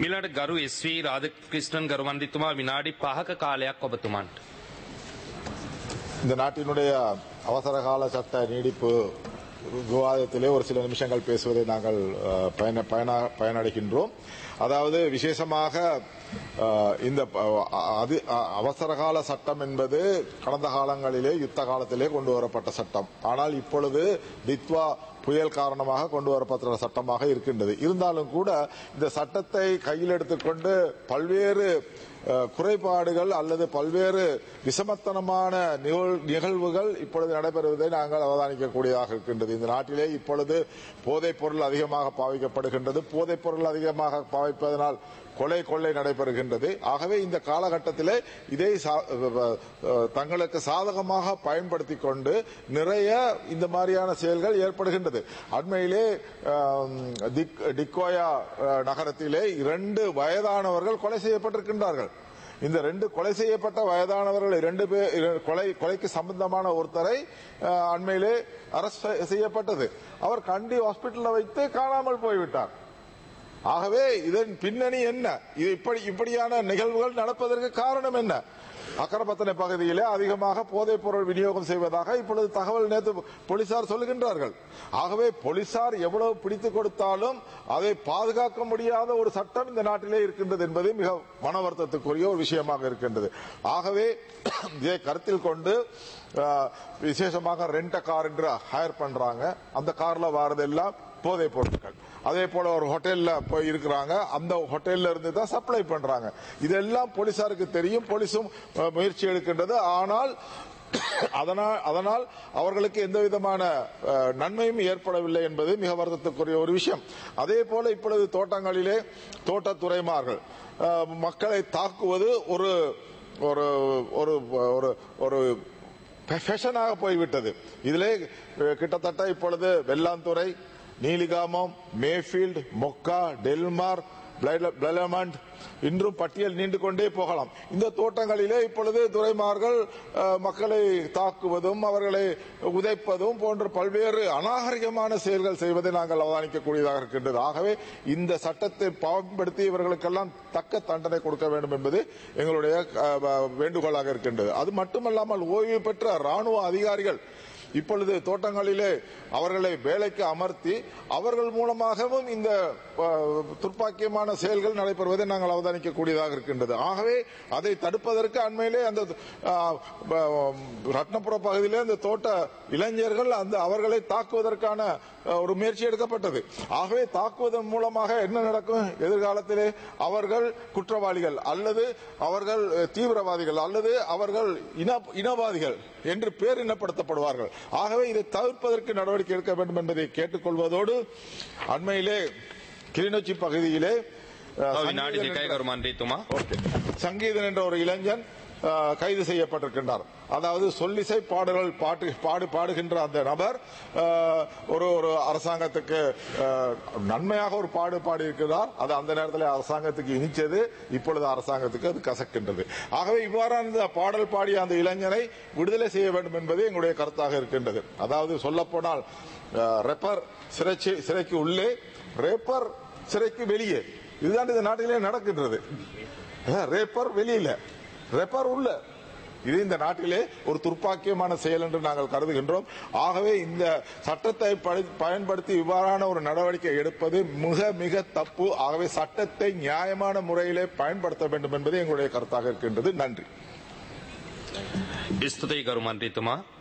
මිලට ගරු එස්වී රාධකෘෂ්ණන් ගරුවන්දිතුමා විනාඩි පහක කාලයක් ඔබතුමන්ට. இந்த நாட்டினுடைய அவசர கால சட்ட நீடிப்பு விவாதத்திலே ஒரு சில நிமிஷங்கள் பேசுவதை நாங்கள் அஹ், பயன பயனா- பயனடைகின்றோம் அதாவது விசேஷமாக அஹ், இந்த அஹ், அது அஹ், அவசர கால சட்டம் என்பது கடந்த காலங்களிலே யுத்த காலத்திலே கொண்டு வரப்பட்ட சட்டம் ஆனால் இப்பொழுது தித்வா புயல் காரணமாக கொண்டு வரப்பட்ட சட்டமாக இருக்கின்றது இருந்தாலும் கூட இந்த சட்டத்தை கையில் எடுத்துக்கொண்டு பல்வேறு அஹ், குறைபாடுகள் அல்லது பல்வேறு விசமத்தனமான நிகழ்- நிகழ்வுகள் இப்பொழுது நடைபெறுவதை நாங்கள் அவதானிக்கக்கூடியதாக இருக்கின்றது இந்த நாட்டிலே இப்பொழுது போதைப் பொருள் அதிகமாக பாவிக்கப்படுகின்றது போதைப் பொருள் அதிகமாக பாவிப்பதனால் கொலை கொள்ளை நடைபெறுகின்றது ஆகவே இந்த காலகட்டத்திலே இதை சா- அஹ், தங்களுக்கு சாதகமாக பயன்படுத்தி கொண்டு நிறைய இந்த மாதிரியான செயல்கள் ஏற்படுகின்றது அண்மையிலே அஹ், திக்- டிக்கோயா அஹ், நகரத்திலே இரண்டு வயதானவர்கள் கொலை செய்யப்பட்டிருக்கின்றார்கள் இந்த ரெண்டு கொலை செய்யப்பட்ட வயதானவர்கள் இரண்டு பேர் இர- கொலை கொலைக்கு சம்பந்தமான ஒருத்தரை அஹ், அண்மையிலே அரஸ்ட் செய்யப்பட்டது அவர் கண்டி ஹாஸ்பிட்டல்ல வைத்து காணாமல் போய்விட்டார் ஆகவே இதன் பின்னணி என்ன இது இப்படி இப்படியான நிகழ்வுகள் நடப்பதற்கு காரணம் என்ன அக்கரப்பத்தனை பகுதியிலே அதிகமாக போதைப் பொருள் விநியோகம் செய்வதாக இப்பொழுது தகவல் நேற்று போலீசார் சொல்லுகின்றார்கள் ஆகவே போலீசார் எவ்வளவு பிடித்து கொடுத்தாலும் அதை பாதுகாக்க முடியாத ஒரு சட்டம் இந்த நாட்டிலே இருக்கின்றது என்பது மிக மன வருத்தத்துக்குரிய ஒரு விஷயமாக இருக்கின்றது ஆகவே இதை கருத்தில் கொண்டு அஹ், விசேஷமாக ரெண்ட் கார் என்று ஹயர் பண்றாங்க அந்த கார்ல வாரதெல்லாம் போதைப் பொருட்கள் அதே போல ஒரு ஹோட்டல்ல போய் இருக்கிறாங்க அந்த ஹோட்டல்ல இருந்து தான் சப்ளை பண்றாங்க இதெல்லாம் போலீசாருக்கு தெரியும் போலீஸும் அஹ், முயற்சி எடுக்கின்றது ஆனால் அதனால் அதனால் அவர்களுக்கு எந்த விதமான அஹ், நன்மையும் ஏற்படவில்லை என்பது மிக வருத்தத்துக்குரிய ஒரு விஷயம் அதே போல இப்பொழுது தோட்டங்களிலே தோட்டத்துறைமார்கள் அஹ், மக்களை தாக்குவது ஒரு ஒரு ஒரு ஒரு ஒரு ஃபேஷனாக போய்விட்டது இதிலே அஹ், கிட்டத்தட்ட இப்பொழுது வெள்ளாந்துறை நீலிகாமம் மேஃபீல்ட் மொக்கா டெல்மார் பிளலமண்ட் இன்றும் பட்டியல் நீண்டு கொண்டே போகலாம் இந்த தோட்டங்களிலே இப்பொழுது துறைமார்கள் அஹ், மக்களை தாக்குவதும் அவர்களை உதைப்பதும் போன்ற பல்வேறு அநாகரிகமான செயல்கள் செய்வதை நாங்கள் அவதானிக்கக்கூடியதாக இருக்கின்றது ஆகவே இந்த சட்டத்தை பயன்படுத்தி இவர்களுக்கெல்லாம் தக்க தண்டனை கொடுக்க வேண்டும் என்பது எங்களுடைய அஹ், வேண்டுகோளாக இருக்கின்றது அது மட்டுமல்லாமல் ஓய்வு பெற்ற ராணுவ அதிகாரிகள் இப்பொழுது தோட்டங்களிலே அவர்களை வேலைக்கு அமர்த்தி அவர்கள் மூலமாகவும் இந்த அஹ், துர்ப்பாக்கியமான செயல்கள் நடைபெறுவதை நாங்கள் அவதானிக்கக்கூடியதாக இருக்கின்றது ஆகவே அதை தடுப்பதற்கு அண்மையிலே அந்த அஹ், அஹ், ரத்னபுர பகுதியிலே அந்த தோட்ட இளைஞர்கள் அந்த அவர்களை தாக்குவதற்கான அஹ், ஒரு முயற்சி எடுக்கப்பட்டது ஆகவே தாக்குவதன் மூலமாக என்ன நடக்கும் எதிர்காலத்திலே அவர்கள் குற்றவாளிகள் அல்லது அவர்கள் அஹ், தீவிரவாதிகள் அல்லது அவர்கள் இன இனவாதிகள் என்று பேரினப்படுத்தப்படுவார்கள் ஆகவே இதை தவிர்ப்பதற்கு நடவடிக்கை எடுக்க வேண்டும் என்பதை கேட்டுக்கொள்வதோடு அண்மையிலே கிளிநொச்சி பகுதியிலே அஹ், තව විනාඩි சங்கீதன் දෙකයි என்ற- ගරු මන්ත්‍රීතුමා. ஓகே. சங்கீதன் என்ற ஒரு இளைஞன் அஹ், கைது செய்யப்பட்டிருக்கின்றார் அதாவது சொல்லிசை பாடல்கள் பாட்டு பாடு பாடுகின்ற அந்த நபர் அஹ், ஒரு ஒரு அரசாங்கத்துக்கு அஹ், நன்மையாக ஒரு பாடு பாடி இருக்கிறார் அது அந்த நேரத்தில் அரசாங்கத்துக்கு இனிச்சது இப்பொழுது அரசாங்கத்துக்கு அது கசக்கின்றது ஆகவே இவ்வாறான இந்த பாடல் பாடிய அந்த இளைஞனை விடுதலை செய்ய வேண்டும் என்பது எங்களுடைய கருத்தாக இருக்கின்றது அதாவது சொல்லப்போனால் ரெப்பர் சிறைச்சி சிறைக்கு உள்ளே ரேப்பர் சிறைக்கு வெளியே இதுதான் இந்த நாட்டிலே நடக்கின்றது அஹ், ரேப்பர் வெளியில ரேப்பர் உள்ள இது இந்த நாட்டிலே ஒரு துர்ப்பாக்கியமான செயல் என்று நாங்கள் கருதுகின்றோம் ஆகவே இந்த சட்டத்தை படி- பயன்படுத்தி இவ்வாறான ஒரு நடவடிக்கை எடுப்பது மிக மிக தப்பு ஆகவே சட்டத்தை நியாயமான முறையிலே பயன்படுத்த வேண்டும் என்பது எங்களுடைய கருத்தாக இருக்கின்றது நன்றி ස්තුතියි ගරු මන්ත්‍රීතුමා.